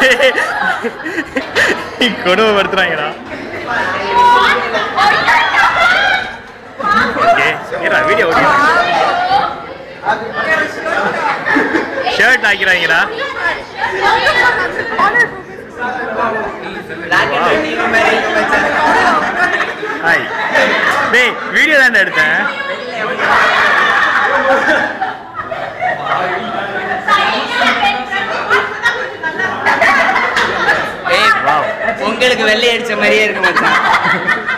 கொடுமைப்படுத்துறாங்கடா okay ஏடா video ஓடி short ஆக்கிறாங்கடா ஹாய் டேய் வீடியோ தான்டா எடுத்தேன் ஏய், வாவ் உங்களுக்கு வெள்ளை அடிச்ச மாதிரியே இருக்கு மச்சான்